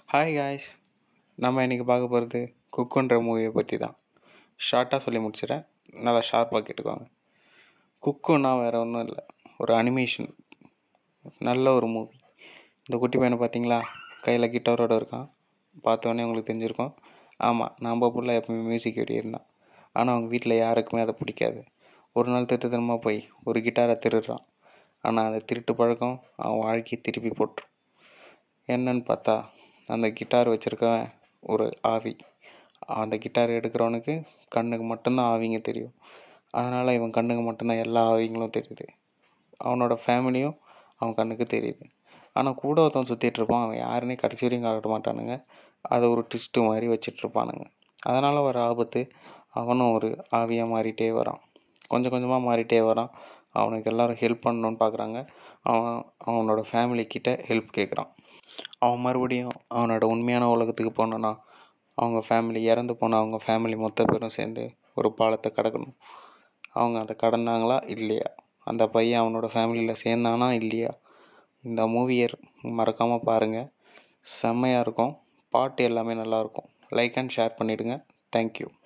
hi guys நம்ம இன்றைக்கி பார்க்க போகிறது குக்குன்ற மூவியை பற்றி தான் ஷார்ட்டாக சொல்லி முடிச்சிடறேன் நல்லா ஷார்ப்பாக கேட்டுக்கோங்க குக்குன்னா வேறு ஒன்றும் இல்லை ஒரு அனிமேஷன் நல்ல ஒரு மூவி இந்த குட்டி பையனை பார்த்தீங்களா கையில் கிட்டாரோட இருக்கான் பார்த்தோன்னே உங்களுக்கு தெரிஞ்சிருக்கும் ஆமாம் நம்ம புள்ள எப்பவுமே மியூசிக் வெடி இருந்தான் ஆனால் அவங்க வீட்டில் யாருக்குமே அதை பிடிக்காது ஒரு நாள் திருட்டுத்தனமாக போய் ஒரு கிட்டாரை திருடுறான் ஆனால் அந்த திருட்டு பழக்கம் அவன் வாழ்க்கையை திருப்பி போட்டுரும் என்னன்னு பார்த்தா அந்த கிட்டார் வச்சுருக்கவன் ஒரு ஆவி அந்த கிட்டார் எடுக்கிறவனுக்கு கண்ணுக்கு மட்டும்தான் ஆவிங்க தெரியும் அதனால் இவன் கண்ணுக்கு மட்டும்தான் எல்லா ஆவிங்களும் தெரியுது அவனோட ஃபேமிலியும் அவன் கண்ணுக்கு தெரியுது ஆனால் கூட ஒருத்தன் சுற்றிட்டு இருப்பான் அவன் யாருன்னே கடைசி வரையும் காட்ட மாட்டானுங்க அதை ஒரு ட்விஸ்ட்டு மாதிரி வச்சிட்ருப்பானுங்க அதனால் ஒரு ஆபத்து அவனும் ஒரு ஆவியாக மாறிட்டே வரான் கொஞ்சம் கொஞ்சமாக மாறிட்டே வரான் அவனுக்கு எல்லாரும் ஹெல்ப் பண்ணணுன்னு பார்க்குறாங்க அவன் அவனோட ஃபேமிலி கிட்ட ஹெல்ப் கேட்குறான் அவன் மறுபடியும் அவனோட உண்மையான உலகத்துக்கு போனான்னா அவங்க ஃபேமிலி இறந்து போன அவங்க ஃபேமிலி மொத்த பேரும் சேர்ந்து ஒரு பாலத்தை கடக்கணும் அவங்க அதை கடந்தாங்களா இல்லையா அந்த பையன் அவனோட ஃபேமிலியில் சேர்ந்தானா இல்லையா இந்த மூவியை மறக்காமல் பாருங்கள் செம்மையாக இருக்கும் பாட்டு எல்லாமே நல்லாயிருக்கும் லைக் அண்ட் ஷேர் பண்ணிவிடுங்க தேங்க்யூ